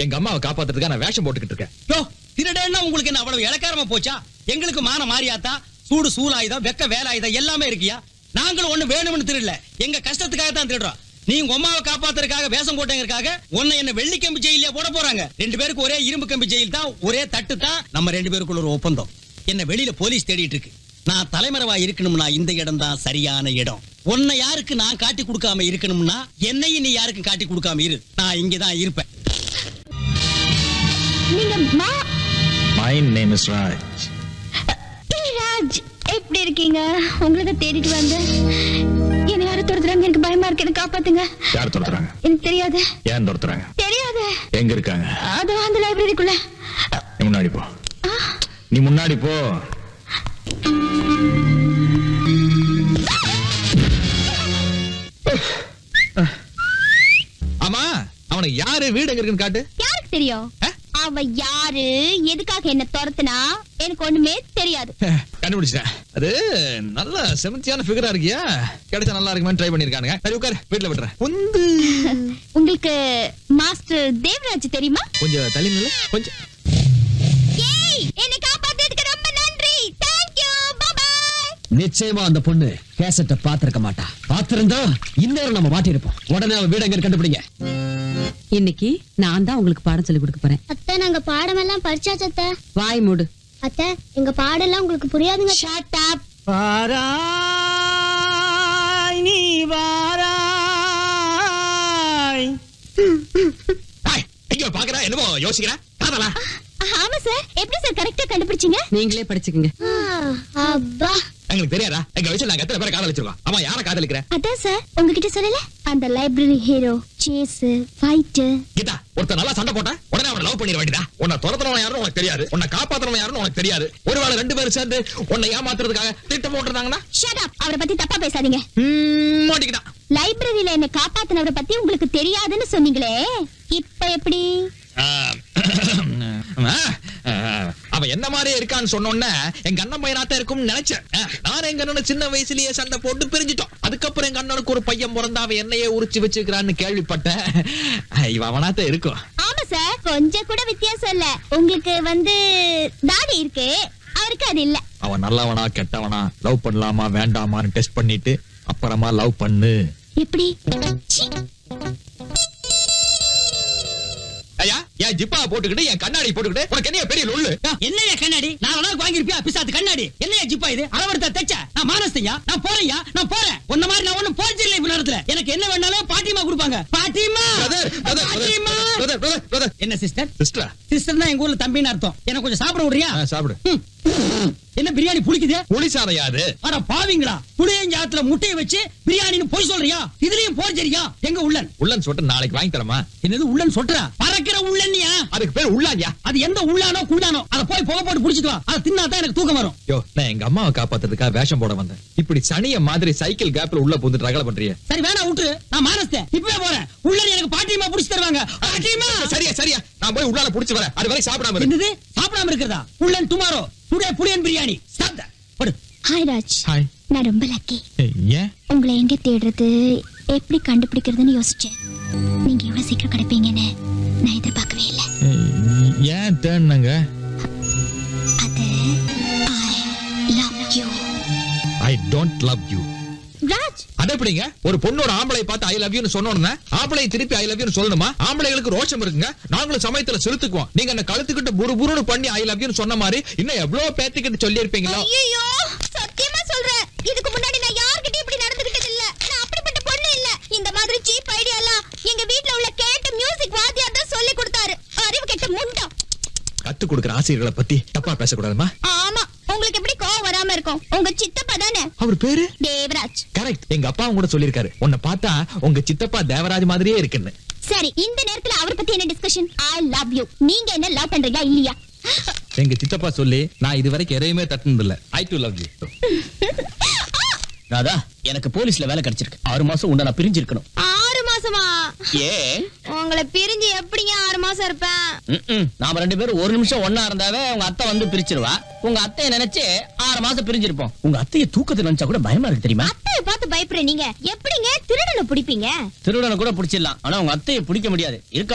எங்க அம்மாவை காப்பாத்துறதுக்காக நான் வேஷம் போட்டுக்கிட்டு இருக்கேன் யோ திருடன்னா உங்களுக்கு என்ன அவ்வளவு இலக்காரமா போச்சா எங்களுக்கு மான மாறியாத்தா சூடு சூலாயுதம் வெக்க வேலாயுதம் எல்லாமே இருக்கியா நாங்களும் ஒண்ணு வேணும்னு திருடல எங்க கஷ்டத்துக்காக தான் திருடுறோம் நீ உங்க அம்மாவை காப்பாத்துறதுக்காக வேஷம் போட்டேங்கிறதுக்காக உன்னை என்ன வெள்ளி கம்பி ஜெயிலே போட போறாங்க ரெண்டு பேருக்கு ஒரே இரும்பு கம்பி ஜெயில் தான் ஒரே தட்டு தான் நம்ம ரெண்டு பேருக்குள்ள ஒரு ஒப்பந்தம் என்ன வெளியில போலீஸ் தேடிட்டு இருக்கு நான் தலைமறைவா இருக்கணும்னா இந்த இடம் தான் சரியான இடம் உன்னை யாருக்கு நான் காட்டி கொடுக்காம இருக்கணும்னா என்னையும் நீ யாருக்கும் காட்டி கொடுக்காம இரு நான் இங்கதான் இருப்பேன் நீங்க மா மை நேம் இஸ் ராஜ் ஏய், ராஜ் எப்படி இருக்கீங்க உங்களுக்கு தேடிட்டு வந்தேன் என்ன யாரும் துரத்துறாங்க எனக்கு பயமா இருக்கு எனக்கு காப்பாத்துங்க யார் துரத்துறாங்க எனக்கு தெரியாது ஏன் துரத்துறாங்க தெரியாது எங்க இருக்காங்க அது அந்த லைப்ரரிக்குள்ள நீ முன்னாடி போ நீ முன்னாடி போ ஆமா அவனுக்கு யாரு வீடு எங்க இருக்குன்னு காட்டு யாருக்கு தெரியும் ஆ? அவ யாரு எதுக்காக என்ன துரத்துனா எனக்கு ஒண்ணுமே தெரியாது கண்டுபிடிச்சிட்டேன் அது நல்ல செமத்தியான ஃபிகரா இருக்கியா கிடைச்சா நல்லா இருக்குமே ட்ரை பண்ணிருக்கானுங்க சரி உட்காரு வீட்டுல விட்டுறேன் உந்து உங்களுக்கு மாஸ்டர் தேவராஜ் தெரியுமா கொஞ்சம் தள்ளி நில்லு கொஞ்சம் ஏய் என்னை காப்பாத்தியதுக்கு ரொம்ப நன்றி தேங்க் யூ பை பை நிச்சயமா அந்த பொண்ணு கேசட்ட பாத்திருக்க மாட்டா பாத்திருந்தா இந்நேரம் நம்ம மாட்டிருப்போம் உடனே அவன் வீடு எங்க கண்டுபிடிங்க இன்னைக்கு நான் தான் உங்களுக்கு பாடம் சொல்லி கொடுக்க போறேன் அத்தை நாங்க பாடமெல்லாம் படிச்சாச்சு அத்தை வாய் மூடு அத்தை எங்க பாடெல்லாம் உங்களுக்கு புரியாதுங்க ஷட் அப் வாராய் நீ வாராய் ஏய், எங்க பாக்குற என்னமோ யோசிக்கிற காதலா ஆமா சார் எப்படி சார் கரெக்டா கண்டுபிடிச்சீங்க நீங்களே படிச்சுக்குங்க அப்பா எங்களுக்கு தெரியாதா எங்க வயசுல நாங்க எத்தனை பேரை காதலிச்சிருக்கோம் ஆமா யார காதலிக்கிற அதான் சார் உங்ககிட்ட சொல்லல அந்த library hero chase fight Geetha ஒருத்தர் நல்லா சண்டை போட்ட உடனே அவனை லவ் பண்ணிட வேண்டியதா உன்னை துரத்துறவன் யாருன்னு உனக்கு தெரியாது உன்னை காப்பாத்துறவன் யாருன்னு உனக்கு தெரியாது ஒருவேளை ரெண்டு பேரும் சேர்ந்து உன்னை ஏமாத்துறதுக்காக திட்டம் போட்டுருந்தாங்கன்னா ஷட் அப் அவரை பத்தி தப்பா பேசாதீங்க ம், மாட்டிக்கிட்டான் லைப்ரரியில என்ன காப்பாத்தினவரை பத்தி உங்களுக்கு தெரியாதுன்னு சொன்னீங்களே இப்ப எப்படி ஆ, ஆ, ஆ, அவன் என்ன மாதிரியே இருக்கான்னு சொன்னோன்னே எங்க அண்ணன் பையனாத்தான் இருக்கும்னு நினைச்சேன் ஆ, நான் எங்க அண்ணனை சின்ன வயசுலயே சண்டை போட்டு பிரிஞ்சிட்டோம் அதுக்கப்புறம் எங்க அண்ணனுக்கு ஒரு பையன் பிறந்தா அவன் என்னையே உரிச்சு வச்சிருக்கிறான்னு கேள்விப்பட்டேன் ஆ, இவன் அவனாத்தான் இருக்கும் ஆமா சார் கொஞ்சம் கூட வித்தியாசம் இல்ல உங்களுக்கு வந்து தாடி இருக்கு அவருக்கு அது இல்ல அவன் நல்லவனா கெட்டவனா லவ் பண்ணலாமா வேண்டாமான்னு டெஸ்ட் பண்ணிட்டு அப்புறமா லவ் பண்ணு எப்படி சீ. ஐயா என் ஜிப்பா போட்டுக்கிட்டு என் கண்ணாடி போட்டுக்கிட்டு உனக்கு என்ன பெரிய லொல்லு என்னையா கண்ணாடி நான் உனக்கு வாங்கிருப்பியா பிசாத்து கண்ணாடி என்னையா ஜிப்பா இது அளவெடுத்த தைச்ச நான் மானஸ்தையா நான் போறேன்யா நான் போறேன் உன்ன மாதிரி நான் ஒண்ணும் போறதில்லை இவ்வளவு நேரத்துல எனக்கு என்ன வேணாலும் பாட்டிமா கொடுப்பாங்க பாட்டிமா Brother, brother, பாட்டிமா brother, brother, brother. என்ன சிஸ்டர் சிஸ்டரா சிஸ்டர்னா எங்க ஊர்ல தம்பின்னு அர்த்தம் எனக்கு கொஞ்சம் சாப்பிட விடுறியா ஆ, சாப்பிடு ம். என்ன பிரியாணி புளிக்குது புளிசாரையா அது அட பாவிங்களா புளியஞ்சாத்துல முட்டையை வச்சு பிரியாணின்னு போய் சொல்றியா இதுலயும் போர்ஜரியா எங்க உள்ளன் உள்ளன் சொல்லிட்டு நாளைக்கு வாங்கி தரமா என்னது உள்ளன் சொல்றா பறக்கிற உள்ளன்னியா அதுக்கு பேர் உள்ளான்யா அது எந்த உள்ளானோ குள்ளானோ அத போய் புகை போட்டு புடிச்சிட்டு வா அதை தின்னா தான் எனக்கு தூக்கம் வரும் யோ நான் எங்க அம்மாவை காப்பாத்துறதுக்காக வேஷம் போட வந்தேன் இப்படி சனிய மாதிரி சைக்கிள் கேப்ல உள்ள புந்து ரகல பண்றிய சரி வேணா விட்டு நான் மானஸ்தேன் இப்பவே போறேன் உள்ளன் எனக்கு பாட்டிமா புடிச்சு தருவாங்க பாட்டிமா சரியா சரியா நான் போய் உள்ளால புடிச்சு வரேன் அது வரை சாப்பிடாம இரு என்னது சாப்பிடாம இருக்கிறதா உள்ளன் டுமாரோ டுடே புளியன் பிரியாணி சாப்பிட்ட படு ஹாய் ராஜ் ஹாய் நான் ரொம்ப லக்கி ஏன் உங்களை எங்க தேடுறது எப்படி கண்டுபிடிக்கிறதுன்னு யோசிச்சேன் நீங்க எவ்வளவு சீக்கிரம் கிடைப்பீங்கன்னு நான் எதிர்பார்க்கவே இல்லை ஏன் தேடினங்க அது I love you I don't love you Raj அது எப்படிங்க ஒரு பொண்ணோட ஆம்பளை பார்த்து ஐ லவ் யூ சொன்னோம்னா ஆம்பளை திருப்பி ஐ லவ் யூ சொல்லணுமா ஆம்பளைகளுக்கு ரோஷம் இருக்குங்க நாங்களும் சமயத்துல செலுத்துக்குவோம் நீங்க என்ன கழுத்துக்கிட்டு புரு புருன்னு பண்ணி ஐ லவ் யூ சொன்ன மாதிரி இன்னும் எவ்வளவு பேத்துக்கிட்டு சொல்லி இருப்பீங்களோ ஐயோ சத்தியமா சொல்றேன் இதுக்கு முன்னாடி நான் யார்கிட்டயும் இப்படி நடந்துக்கிட்டது இல்ல நான் அப்படிப்பட்ட பொண்ணு இல்ல இந்த மாதிரி சீப் ஐடியா எல்லாம் எங்க வீட்ல உள்ள கேட்ட மியூசிக் வாத்தியார் தான் சொல்லி கொடுத்தாரு அறிவு கெட்ட முண்டம் கத்து கொடுக்குற ஆசிரியர்களை பத்தி தப்பா பேசக்கூடாதுமா ஆமா உங்களுக்கு எப்படி கோவம் வராம இருக்கும் உங்க சித்தப்பா தானே அவர் பேரு தேவராஜ் கரெக்ட் எங்க அப்பாவும் கூட சொல்லிருக்காரு உன்னை பார்த்தா உங்க சித்தப்பா தேவராஜ் மாதிரியே இருக்குன்னு சரி இந்த நேரத்துல அவரை பத்தி என்ன டிஸ்கஷன் ஐ லவ் யூ நீங்க என்ன லவ் பண்றீங்களா இல்லையா எங்க சித்தப்பா சொல்லி நான் இது வரைக்கும் எதையுமே தட்டுனது இல்ல I do love you Radha எனக்கு போலீஸ்ல வேலை கிடைச்சிருக்கு ஆறு மாசம் உன்னை நான் பிரிஞ்சிருக்கணும் ஆறு மாசமா ஏ உங்களை பிரிஞ்சு எப்படிங்க ஆறு மாசம் இருப்பேன் நாம ரெண்டு பேரும் ஒரு நிமிஷம் ஒன்னா இருந்தாவே உங்க அத்தை வந்து பிரிச்சிருவா உங்க அத்தைய நினைச்சு ஆறு மாசம் பிரிஞ்சிருப்போம் உங்க அத்தைய தூக்கத்தை நினைச்சா கூட பயமா இருக்கு தெரியுமா அத்தைய பார்த்து பயப்படுற நீங்க எப்படிங்க திருடனை பிடிப்பீங்க திருடனை கூட பிடிச்சிடலாம் ஆனா உங்க அத்தைய பிடிக்க முடியாது இருக்க